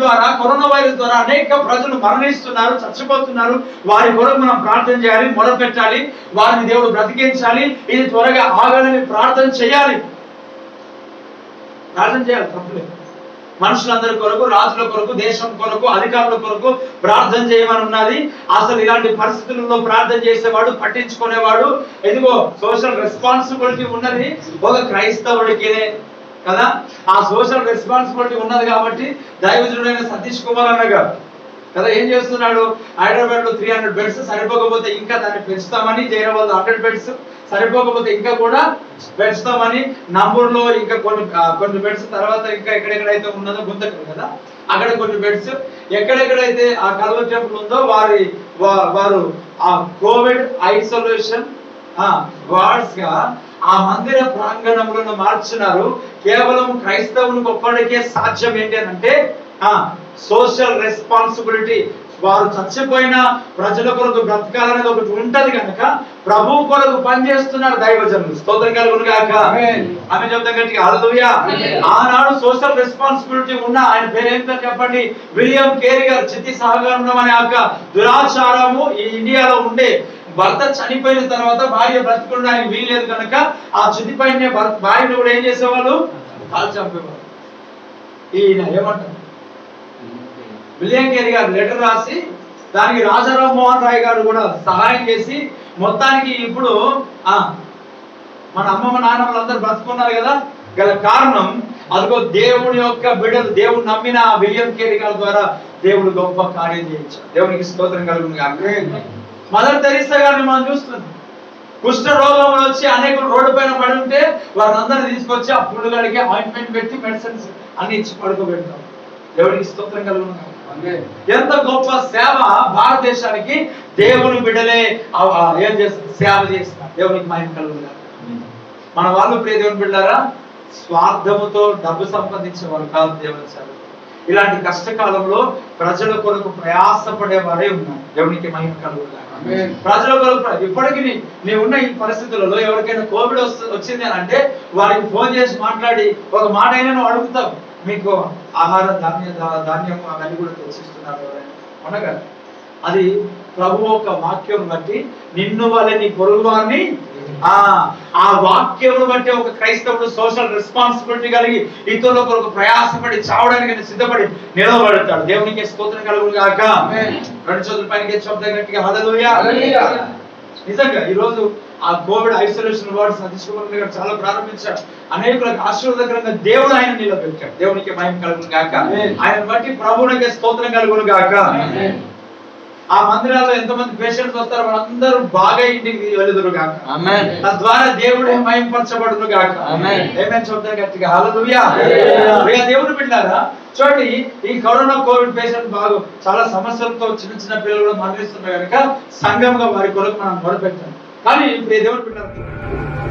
ద్వారా corona virus ద్వారా అనేక ప్రజలు మరణిస్తున్నారు చచ్చిపోతున్నారు వారి కొరకు మనం ప్రార్థన చేయాలి మొదలుపెట్టాలి వారిని దేవుడు బ్రతికించాలి ఇది త్వరగా ఆగాలని ప్రార్థన చేయాలి ప్రార్థన చేయాలి తప్పులేదు మనుషులందరి కొరకు రాజుల కొరకు దేశం కొరకు అధికారుల కొరకు ప్రార్థన చేయమని ఉన్నది అసలు ఇలాంటి పరిస్థితుల్లో ప్రార్థన చేసేవాడు పట్టించుకునేవాడు ఎదిగో సోషల్ రెస్పాన్సిబిలిటీ ఉన్నది ఒక క్రైస్తవుడికినే కదా ఆ సోషల్ రెస్పాన్సిబిలిటీ ఉన్నది కాబట్టి దైవజనుడైన సతీష్ కుమార్ అన్న గారు కదా ఏం చేస్తున్నాడు హైదరాబాద్ లో త్రీ హండ్రెడ్ బెడ్స్ సరిపోకపోతే ఇంకా దాన్ని పెంచుతామని జైరాబాద్ హండ్రెడ్ బెడ్స్ సరిపోకపోతే ఇంకా కూడా పెంచుతామని నంబూర్ లో ఇంకా కొన్ని ఆ, కొన్ని బెడ్స్ తర్వాత ఇంకా ఎక్కడెక్కడైతే ఉన్నదో గుంతకల్ కదా అక్కడ కొన్ని బెడ్స్ ఎక్కడెక్కడైతే ఆ కల్వ టెంపుల్ ఉందో వారి వా- వారు ఆ కోవిడ్ ఐసోలేషన్ వార్డ్స్ గా ఆ మందిర ప్రాంగణములను మార్చున్నారు కేవలం క్రైస్తవునికి ఒక్కడికే సాధ్యం ఏంటి అని అంటే సోషల్ రెస్పాన్సిబిలిటీ వారు చచ్చిపోయిన ప్రజల కొరకు బ్రతకాలనేది ఒకటి ఉంటది కనుక ప్రభు కొరకు పనిచేస్తున్నారు దైవజనులు స్తోత్రం కలుగును గాక ఆమేన్. ఆమె చెప్తాం గట్టిగా హల్లెలూయా ఆమేన్. ఆనాడు సోషల్ రెస్పాన్సిబిలిటీ ఉన్న ఆయన పేరు ఏంటో చెప్పండి విలియం కేరీ గారు చిత్తి సహకారం అనే యొక్క దురాచారము ఈ ఇండియాలో ఉండే భర్త చనిపోయిన తర్వాత భార్య బ్రతుకుండడానికి వీల్లేదు కనుక ఆ చితి పైన భర్త భార్యను కూడా ఏం చేసేవాళ్ళు కాల్ చంపేవాళ్ళు ఈయన ఏమంటారు విలియం కేరీ గారు లెటర్ రాసి దానికి రాజారాం మోహన్ రాయ్ గారు కూడా సహాయం చేసి మొత్తానికి ఇప్పుడు ఆ మన అమ్మమ్మ నాన్నమ్మలు అందరూ బ్రతుకున్నారు కదా గల కారణం అదిగో దేవుని యొక్క బిడ్డలు దేవుడు నమ్మిన ఆ విలియం కేరీ గారి ద్వారా దేవుడు గొప్ప కార్యం చేయించాడు దేవునికి స్తోత్రం కలుగును గాక మదర్ తెరీసా గారిని మనం చూస్తున్నాం కుష్ఠ రోగం వచ్చి అనేకులు రోడ్డు పైన పడి ఉంటే వారిని అందరిని తీసుకొచ్చి ఆ పురుడుగాడికి ఆయింట్మెంట్ పెట్టి మెడిసిన్స్ అన్ని ఇచ్చి పడుకోబెడతాం దేవునికి స్తోత్రం కలుగును గాక ఎంత గొప్ప సేవ భారతదేశానికి దేవుని బిడ్డలే ఆ- ఆ ఏం చేస్తారు సేవ చేస్తారు దేవునికి మహిమ కలుగును గాక మన వాళ్ళు ప్రియ దేవుని బిడ్డారా స్వార్థముతో డబ్బు సంపాదించే వారు కాదు దేవుని సేవ ఇలాంటి కష్టకాలంలో ప్రజల కొరకు ప్రయాసపడే వారే ఉన్నారు దేవునికి మహిమ కలుగును గాక. ఆమేన్. ప్రజల కొరకు ప్ర- ఇప్పటికీ నీ- నీ ఉన్న ఈ పరిస్థితులలో ఎవరికైనా కోవిడ్ వస్తు వచ్చింది అని అంటే వారికి ఫోన్ చేసి మాట్లాడి ఒక మాట అయినా నువ్వు అడుగుతావు మీకు ఆహార ధాన్య ధా- ధాన్యము అవన్నీ కూడా తెచ్చిస్తున్నారు ఎవరైనా అనగా అది ప్రభు ఒక వాక్యం బట్టి నిన్ను వలె నీ పొరుగు వారిని ఆ ఆ వాక్యమును బట్టి ఒక క్రైస్తవుడు సోషల్ రెస్పాన్సిబిలిటీ కలిగి ఇతరుల కొరకు ప్రయాసపడి చావడానికి సిద్ధపడి నిలబడతాడు దేవునికి స్తోత్రం కలుగును గాక ఆమేన్. రెండు చేతుల పైన శబ్దం గట్టిగా హల్లెలూయా హల్లెలూయా. నిజంగా ఈ రోజు ఆ COVID isolation ward Satish Kumar గారు చాలా ప్రారంభించాడు అనేకులకు ఆశీర్వాదకరంగా దేవుడు ఆయన నిలబెట్టాడు దేవునికి మహిమ కలుగును గాక ఆమేన్. ఆయన బట్టి ప్రభువునికి స్తోత్రం కలుగును గాక ఆమేన్. ఆ మందిరాల్లో ఎంతమంది పేషెంట్స్ వస్తారో వాళ్ళందరూ బాగా ఇంటికి వెలుదురు గాక ఆమేన్. తద్వారా దేవుడే మహింపరచబడును గాక ఆమేన్. ఏమేం చెప్తారు గట్టిగా హల్లెలూయా హల్లెలూయా. ప్రియ దేవుడు బిడ్డారా చూడండి ఈ కరోనా కోవిడ్ పేషెంట్ బాగు చాలా సమస్యలతో చిన్న చిన్న పిల్లలు కూడా మరణిస్తున్నారు కనుక సంఘంగా వారి కొరకు మనం మొదలుపెట్టాం కానీ ప్రియ దేవుడు బిడ్డారు